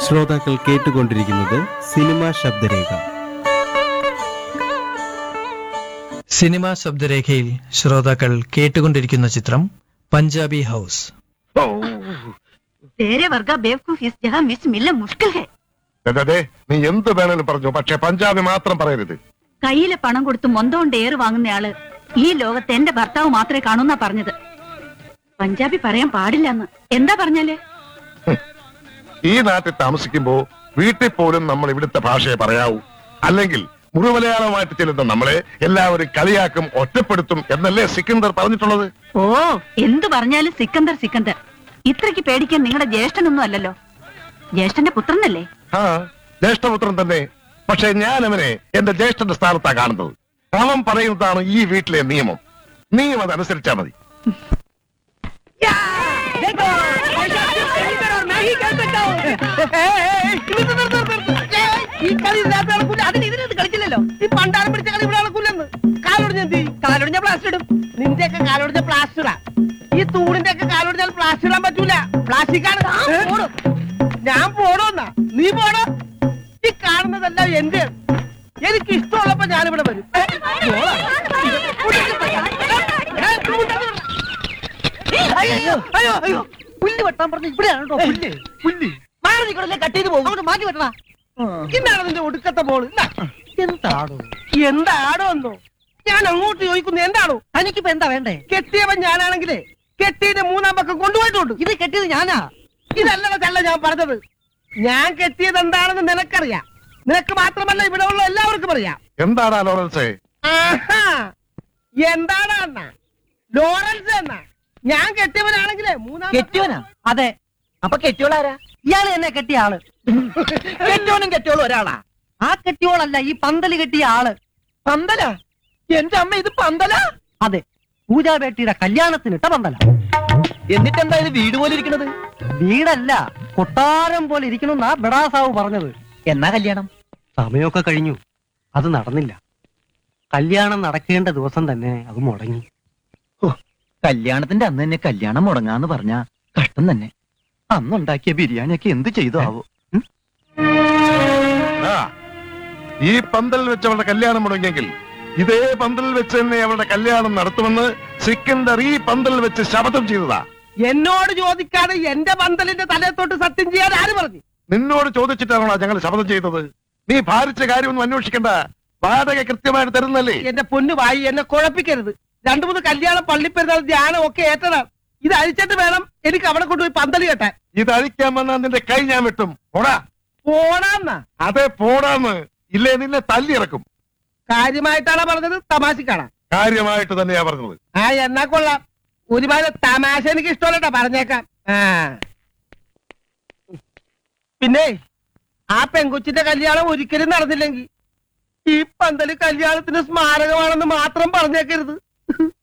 ശ്രോതാക്കൾ കേട്ടുകൊണ്ടിരിക്കുന്നത് cinema ശബ്ദരേഖ cinema ശബ്ദരേഖയിൽ ശ്രോതാക്കൾ കേട്ടുകൊണ്ടിരിക്കുന്ന ചിത്രം പഞ്ചാബി ഹൗസ് तेरे वर्गा बेवकूफ इस जगह मिस मिलना मुश्किल है അതെ നീ എന്ത് വേണേലും പറഞ്ഞു പക്ഷെ പഞ്ചാബി മാത്രം പറയരുത് കയ്യിലെ പണം കൊടുത്ത് മൊന്തോണ്ട് ഏറ് വാങ്ങുന്നയാള് ഈ ലോകത്ത് എന്റെ ഭർത്താവ് മാത്രമേ കാണൂന്നാ പറഞ്ഞത് പഞ്ചാബി പറയാൻ പാടില്ലെന്ന് എന്താ പറഞ്ഞാല് ഈ നാട്ടിൽ താമസിക്കുമ്പോ വീട്ടിൽ പോലും നമ്മൾ ഇവിടുത്തെ ഭാഷയെ പറയാവൂ അല്ലെങ്കിൽ മുഴുമലയാളമായിട്ട് ചെല്ലുന്ന നമ്മളെ എല്ലാവരും കളിയാക്കും ഒറ്റപ്പെടുത്തും എന്നല്ലേ സിക്കന്ദർ പറഞ്ഞിട്ടുള്ളത് ഓ എന്തു പറഞ്ഞാലും സിക്കന്ദർ സിക്കന്ദർ ഇത്രയ്ക്ക് പേടിക്കാൻ നിങ്ങളുടെ ജ്യേഷ്ഠനൊന്നും അല്ലല്ലോ ജ്യേഷ്ഠന്റെ പുത്രനല്ലേ ആ ജ്യേഷ്ഠപുത്രൻ തന്നെ പക്ഷെ ഞാൻ അവനെ എന്റെ ജ്യേഷ്ഠന്റെ സ്ഥാനത്താ കാണുന്നത് അവൻ പറയുന്നതാണ് ഈ വീട്ടിലെ നിയമം നിയമം അതനുസരിച്ചാ മതി ഈ കളി ഇതിനകത്ത് നടക്കൂല അതിന് ഇതിനകത്ത് കളിച്ചില്ലല്ലോ ഈ പണ്ടാരം പിടിച്ച കളി ഇവിടെ നടക്കൂലെന്ന് കാലൊടിഞ്ഞ എന്ത് ചെയ്യും? കാലൊടിഞ്ഞ പ്ലാസ്റ്റർ ഇടും നിന്റെ ഒക്കെ കാലൊടിഞ്ഞ പ്ലാസ്റ്ററാ ഈ തൂണിന്റെ ഒക്കെ കാലൊടിഞ്ഞാൽ പ്ലാസ്റ്റർ ഇടാൻ പറ്റൂല പ്ലാസ്റ്റിക് ആണ് ഞാൻ പോണോന്നാ നീ പോണോ ഈ കാണുന്നതെല്ലാം എന്റെ എനിക്ക് ഇഷ്ടമുള്ളപ്പോ ഞാനിവിടെ വരും ഏ, പോടാ. ഏ, അയ്യോ അയ്യോ അയ്യോ പുല്ല് വെട്ടാൻ പറഞ്ഞ ഇവിടെയാണ് കേട്ടോ പുല്ല് പുല്ല് മാറി നിൽക്കണല്ലേ കട്ട് ചെയ്ത് പോകും അങ്ങോട്ട് മാറ്റി വെട്ടണ ഇന്നാണ് നിന്റെ ഒടുക്കത്തെ ബോൾ എന്താടോ എന്താടോ എന്നോ ഞാൻ അങ്ങോട്ട് ചോദിക്കുന്നു എന്താണോ തനിക്കിപ്പോ എന്താ വേണ്ടേ കെട്ടിയവൻ ഞാനാണെങ്കിലേ കെട്ടിയതിന്റെ മൂന്നാം പക്കം കൊണ്ടുപോയിട്ടുണ്ട് ഇത് കെട്ടിയത് ഞാനാ ഇതല്ലല്ലോ ചല്ല ഞാൻ പറഞ്ഞത് ഞാൻ കെട്ടിയത് എന്താണെന്ന് നിനക്കറിയാം നിനക്ക് മാത്രമല്ല ഇവിടെ ഉള്ള എല്ലാവർക്കും അറിയാം എന്താടാ ലോറൻസേ ആഹാ. എന്താണ് അണ്ണ ലോറൻസ് എന്ന ഞാൻ കെട്ടിയവനാണെങ്കിലേ മൂന്നാം കെട്ടിയോനാ അതെ അപ്പൊ കെട്ടിയോളാരാ ഇയാള് എന്നെ കെട്ടിയ ആള് കെട്ടിയോനും കെട്ടിയോളും ഒരാളാ ആ കെട്ടിയോളല്ല ഈ പന്തല് കെട്ടിയ ആള് പന്തല എന്റെ അമ്മ ഇത് പന്തല അതെ പൂജാബേട്ടിയുടെ കല്യാണത്തിനിട്ട പന്തല എന്നിട്ടെന്താ ഇത് വീട് പോലെ ഇരിക്കണത് വീടല്ല കൊട്ടാരം പോലെ ഇരിക്കണമെന്നാ ബെടാസാവ് പറഞ്ഞത് എന്നാ കല്യാണം സമയമൊക്കെ കഴിഞ്ഞു അത് നടന്നില്ല കല്യാണം നടക്കേണ്ട ദിവസം തന്നെ അത് മുടങ്ങി കല്യാണത്തിന്റെ അന്ന് തന്നെ കല്യാണം മുടങ്ങാന്ന് പറഞ്ഞ കഷ്ടം തന്നെ അന്നുണ്ടാക്കിയ ബിരിയാണിയൊക്കെ എന്ത് ചെയ്തു ആവോ ഉം? ആ, ഈ പന്തലിൽ വെച്ച് അവളുടെ കല്യാണം മുടങ്ങിയെങ്കിൽ ഇതേ പന്തലിൽ വെച്ച് തന്നെ അവളുടെ കല്യാണം നടത്തുമെന്ന് സിക്കന്ദർ ഈ പന്തലിൽ വെച്ച് ശപഥം ചെയ്തതാ എന്നോട് ചോദിക്കാതെ എന്റെ പന്തലിന്റെ തലത്തോട്ട് സത്യം ചെയ്യാൻ ആര് പറഞ്ഞു നിന്നോട് ചോദിച്ചിട്ടാണോ ഞങ്ങൾ ശപഥം ചെയ്തത് നീ ഭാരിച്ച കാര്യമൊന്നും അന്വേഷിക്കണ്ട വാടക കൃത്യമായിട്ട് തരുന്നല്ലേ എന്റെ പൊന്നു വായി എന്നെ കുഴപ്പിക്കരുത് രണ്ടു മൂന്ന് കല്യാണം പള്ളിപ്പെരുന്നാൾ ധ്യാനം ഒക്കെ ഏറ്റതാണ് ഇത് അഴിച്ചിട്ട് വേണം എനിക്ക് അവിടെ കൊണ്ടുപോയി പന്തല് കെട്ടാൻ ഇത് അഴിക്കാൻ വന്നാൽ നിന്റെ കൈ ഞാൻ വെട്ടും പോടാ പോണാന്നാ അതെ പോടാന്ന് ഇല്ലേ നിന്നെ തല്ലിയിറക്കും കാര്യമായിട്ടാണ് പറഞ്ഞത് തമാശക്കാണ് കാര്യമായിട്ട് തന്നെയാ പറഞ്ഞത് ആ എന്നാ കൊള്ളാം ഒരുപാട് തമാശ എനിക്ക് ഇഷ്ടമല്ലട്ടാ പറഞ്ഞേക്കാം ആ പിന്നെ ആ പെങ്കൊച്ചിന്റെ കല്യാണം ഒരിക്കലും നടന്നില്ലെങ്കിൽ ഈ പന്തല് കല്യാണത്തിന് സ്മാരകമാണെന്ന് മാത്രം പറഞ്ഞേക്കരുത്